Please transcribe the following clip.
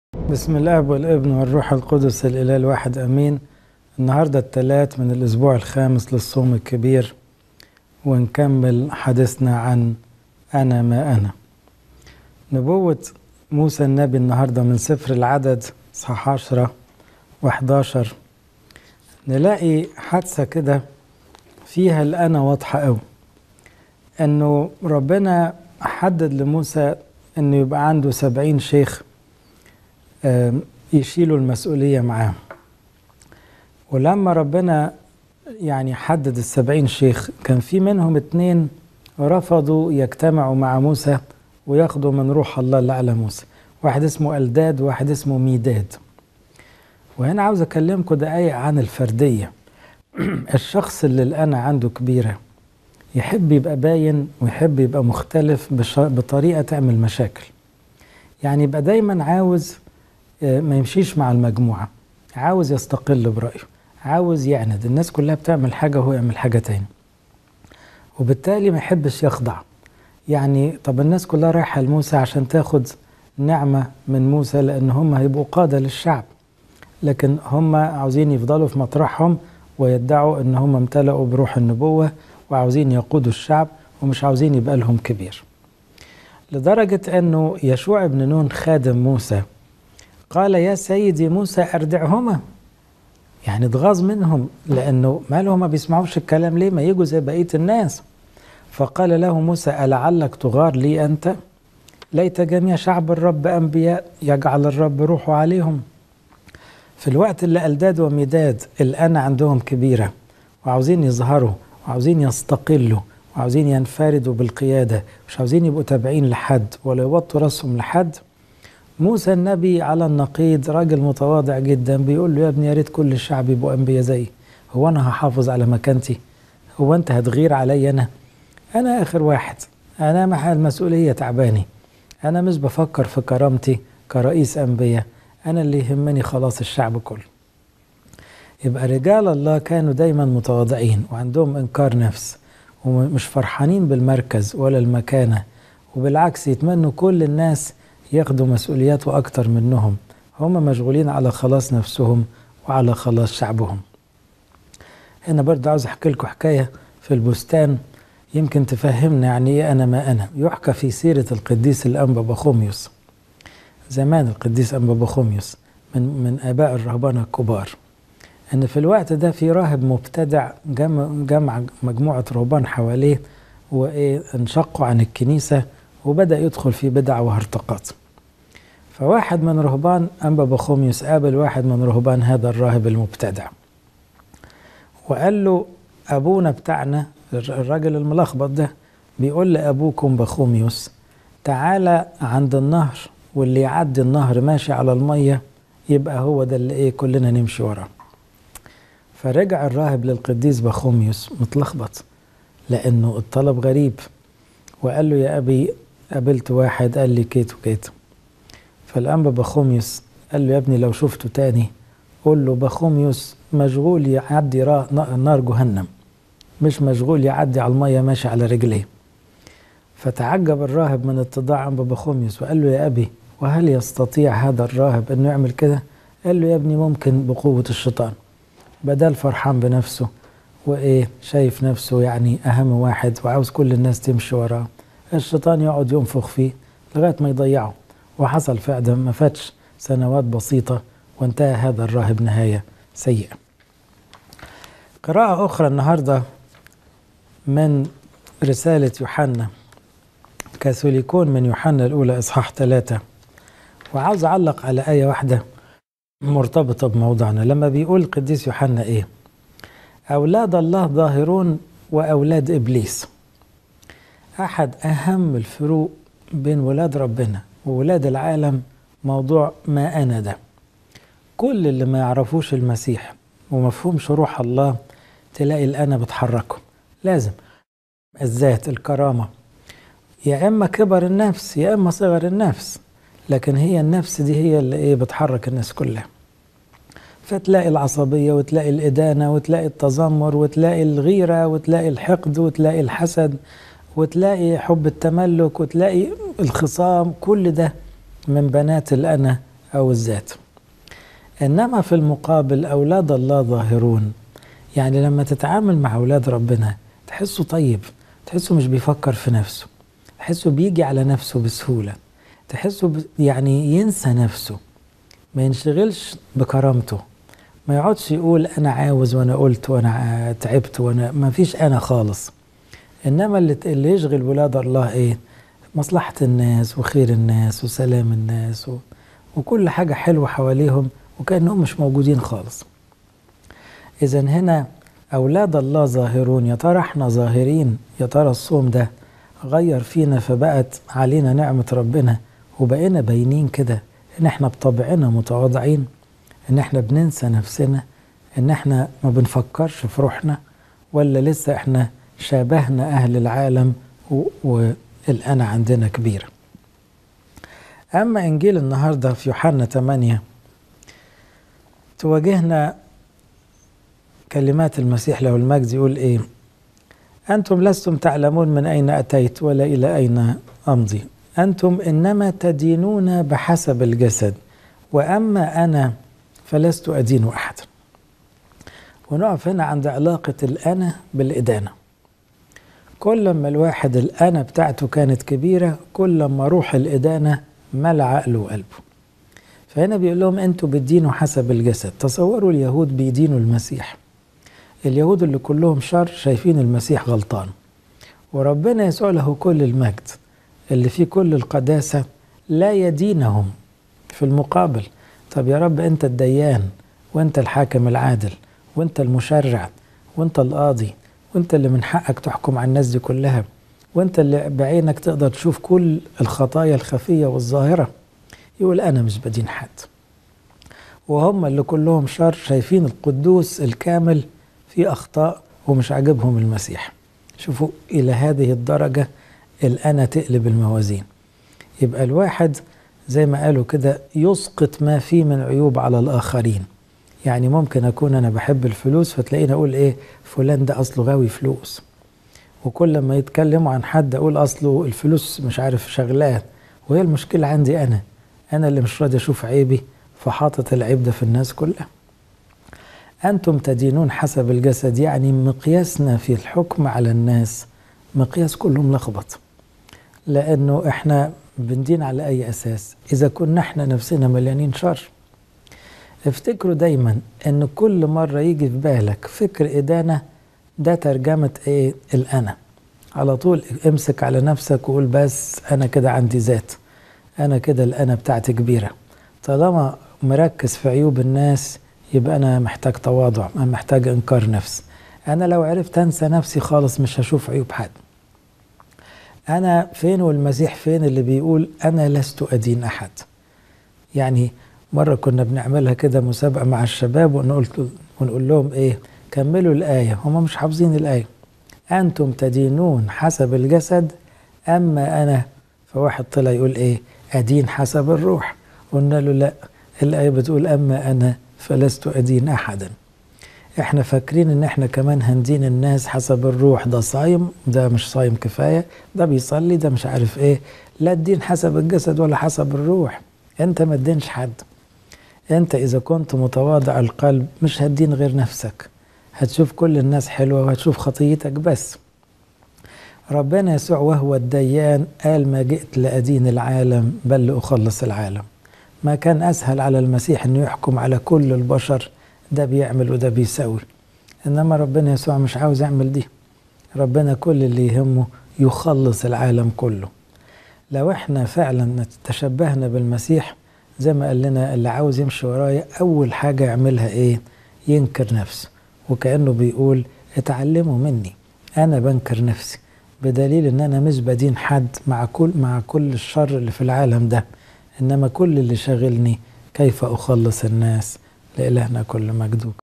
بسم الاب والابن والروح القدس الاله الواحد امين النهارده الثلاث من الاسبوع الخامس للصوم الكبير ونكمل حديثنا عن انا ما انا نبوة موسى النبي النهارده من سفر العدد صح 10 و11 نلاقي حادثة كده فيها الأنا واضحة أوي إنه ربنا حدد لموسى إنه يبقى عنده سبعين شيخ يشيلوا المسؤولية معاه ولما ربنا يعني حدد السبعين شيخ كان في منهم اتنين رفضوا يجتمعوا مع موسى وياخدوا من روح الله اللي على موسى واحد اسمه ألداد وواحد اسمه ميداد وهنا عاوز أكلمكم دقايق عن الفردية الشخص اللي الأنا عنده كبيرة يحب يبقى باين ويحب يبقى مختلف بطريقة تعمل مشاكل يعني يبقى دايما عاوز ما يمشيش مع المجموعة عاوز يستقل برأيه عاوز يعند الناس كلها بتعمل حاجة وهو يعمل حاجة تاني وبالتالي ما يحبش يخضع يعني طب الناس كلها رايحة لموسى عشان تاخد نعمة من موسى لأن هم هيبقوا قادة للشعب لكن هم عاوزين يفضلوا في مطرحهم ويدعوا ان هم امتلأوا بروح النبوة وعاوزين يقودوا الشعب ومش عاوزين يبقى لهم كبير لدرجة انه يشوع بن نون خادم موسى قال يا سيدي موسى أردعهما يعني اتغاظ منهم لأنه مالهم ما بيسمعوش الكلام ليه ما يجوا زي بقية الناس فقال له موسى ألعلك تغار لي أنت ليت جميع شعب الرب أنبياء يجعل الرب روحه عليهم في الوقت اللي ألداد وميداد الأنا عندهم كبيرة وعاوزين يظهروا وعاوزين يستقلوا وعاوزين ينفردوا بالقيادة مش عاوزين يبقوا تابعين لحد ولا يوطوا راسهم لحد موسى النبي على النقيض راجل متواضع جدا بيقول له يا ابني يا ريت كل الشعب يبقوا انبياء زيي هو انا هحافظ على مكانتي هو انت هتغير علي انا انا اخر واحد انا مع المسؤوليه تعباني انا مش بفكر في كرامتي كرئيس انبياء انا اللي يهمني خلاص الشعب كله يبقى رجال الله كانوا دايما متواضعين وعندهم انكار نفس ومش فرحانين بالمركز ولا المكانه وبالعكس يتمنوا كل الناس ياخدوا مسؤوليات واكتر منهم هم مشغولين على خلاص نفسهم وعلى خلاص شعبهم هنا برضه عاوز احكي لكم حكايه في البستان يمكن تفهمنا يعني ايه انا ما انا يحكى في سيره القديس الانبا بخوميوس زمان القديس انبا بخوميوس من من اباء الرهبان الكبار ان في الوقت ده في راهب مبتدع جمع, جمع مجموعه رهبان حواليه وايه انشقوا عن الكنيسه وبدأ يدخل في بدع وهرطقات فواحد من رهبان أنبا بخوميوس قابل واحد من رهبان هذا الراهب المبتدع وقال له أبونا بتاعنا الراجل الملخبط ده بيقول لأبوكم بخوميوس تعالى عند النهر واللي يعدي النهر ماشي على المية يبقى هو ده اللي ايه كلنا نمشي وراه فرجع الراهب للقديس بخوميوس متلخبط لأنه الطلب غريب وقال له يا أبي قابلت واحد قال لي كيت وكيت فالأنبا بخوميوس قال له يا ابني لو شفته تاني قول له بخوميوس مشغول يعدي نار جهنم مش مشغول يعدي على المية ماشي على رجليه فتعجب الراهب من اتضاع أنبا بخوميوس وقال له يا أبي وهل يستطيع هذا الراهب أنه يعمل كده قال له يا ابني ممكن بقوة الشيطان بدل فرحان بنفسه وإيه شايف نفسه يعني أهم واحد وعاوز كل الناس تمشي وراه الشيطان يقعد ينفخ فيه لغاية ما يضيعه وحصل فعلا ما فاتش سنوات بسيطة وانتهى هذا الراهب نهاية سيئة قراءة أخرى النهاردة من رسالة يوحنا كاثوليكون من يوحنا الأولى إصحاح ثلاثة وعاوز أعلق على آية واحدة مرتبطة بموضوعنا لما بيقول القديس يوحنا إيه أولاد الله ظاهرون وأولاد إبليس أحد أهم الفروق بين ولاد ربنا وولاد العالم موضوع ما أنا ده كل اللي ما يعرفوش المسيح ومفهومش روح الله تلاقي الأنا بتحركه لازم الذات الكرامة يا إما كبر النفس يا إما صغر النفس لكن هي النفس دي هي اللي إيه بتحرك الناس كلها فتلاقي العصبية وتلاقي الإدانة وتلاقي التذمر وتلاقي الغيرة وتلاقي الحقد وتلاقي الحسد وتلاقي حب التملك وتلاقي الخصام كل ده من بنات الأنا أو الذات إنما في المقابل أولاد الله ظاهرون يعني لما تتعامل مع أولاد ربنا تحسه طيب تحسه مش بيفكر في نفسه تحسه بيجي على نفسه بسهولة تحسه يعني ينسى نفسه ما ينشغلش بكرامته ما يقعدش يقول أنا عاوز وأنا قلت وأنا تعبت وأنا ما فيش أنا خالص إنما اللي, اللي يشغل ولاد الله إيه مصلحة الناس وخير الناس وسلام الناس و... وكل حاجة حلوة حواليهم وكأنهم مش موجودين خالص إذا هنا أولاد الله ظاهرون يا ترى احنا ظاهرين يا ترى الصوم ده غير فينا فبقت علينا نعمة ربنا وبقينا باينين كده إن احنا بطبعنا متواضعين إن احنا بننسى نفسنا إن احنا ما بنفكرش في روحنا ولا لسه احنا شابهنا أهل العالم والأنا عندنا كبيرة أما إنجيل النهاردة في يوحنا 8 تواجهنا كلمات المسيح له المجد يقول إيه أنتم لستم تعلمون من أين أتيت ولا إلى أين أمضي أنتم إنما تدينون بحسب الجسد وأما أنا فلست أدين أحدا ونقف هنا عند علاقة الأنا بالإدانة كل ما الواحد الأنا بتاعته كانت كبيرة كل ما روح الإدانة ملى عقله وقلبه فهنا بيقول لهم أنتوا بتدينوا حسب الجسد تصوروا اليهود بيدينوا المسيح اليهود اللي كلهم شر شايفين المسيح غلطان وربنا يسوع له كل المجد اللي فيه كل القداسة لا يدينهم في المقابل طب يا رب أنت الديان وأنت الحاكم العادل وأنت المشرع وأنت القاضي وأنت اللي من حقك تحكم على الناس دي كلها وأنت اللي بعينك تقدر تشوف كل الخطايا الخفية والظاهرة يقول أنا مش بدين حد وهم اللي كلهم شر شايفين القدوس الكامل في أخطاء ومش عاجبهم المسيح شوفوا إلى هذه الدرجة الأنا تقلب الموازين يبقى الواحد زي ما قالوا كده يسقط ما فيه من عيوب على الآخرين يعني ممكن أكون أنا بحب الفلوس فتلاقيني أقول إيه فلان ده أصله غاوي فلوس وكل ما يتكلموا عن حد أقول أصله الفلوس مش عارف شغلاه وهي المشكلة عندي أنا أنا اللي مش راضي أشوف عيبي فحاطط العيب ده في الناس كلها أنتم تدينون حسب الجسد يعني مقياسنا في الحكم على الناس مقياس كله ملخبط لأنه إحنا بندين على أي أساس إذا كنا إحنا نفسنا مليانين شر افتكروا دايما أن كل مرة يجي في بالك فكر إدانة ده ترجمة إيه الأنا على طول امسك على نفسك وقول بس أنا كده عندي ذات أنا كده الأنا بتاعتي كبيرة طالما مركز في عيوب الناس يبقى أنا محتاج تواضع أنا محتاج إنكار نفس أنا لو عرفت أنسى نفسي خالص مش هشوف عيوب حد أنا فين والمسيح فين اللي بيقول أنا لست أدين أحد يعني مرة كنا بنعملها كده مسابقة مع الشباب ونقول, ونقول لهم إيه كملوا الآية هم مش حافظين الآية أنتم تدينون حسب الجسد أما أنا فواحد طلع يقول إيه أدين حسب الروح قلنا له لا الآية بتقول أما أنا فلست أدين أحدا احنا فاكرين ان احنا كمان هندين الناس حسب الروح ده صايم ده مش صايم كفاية ده بيصلي ده مش عارف ايه لا الدين حسب الجسد ولا حسب الروح انت ما تدينش حد انت اذا كنت متواضع القلب مش هتدين غير نفسك هتشوف كل الناس حلوة وهتشوف خطيتك بس ربنا يسوع وهو الديان قال ما جئت لأدين العالم بل لأخلص العالم ما كان أسهل على المسيح أنه يحكم على كل البشر ده بيعمل وده بيسوي إنما ربنا يسوع مش عاوز يعمل دي ربنا كل اللي يهمه يخلص العالم كله لو احنا فعلا تشبهنا بالمسيح زي ما قال لنا اللي عاوز يمشي ورايا أول حاجة يعملها إيه ينكر نفسه وكأنه بيقول اتعلموا مني أنا بنكر نفسي بدليل إن أنا مش بدين حد مع كل مع كل الشر اللي في العالم ده إنما كل اللي شاغلني كيف أخلص الناس لإلهنا كل مجد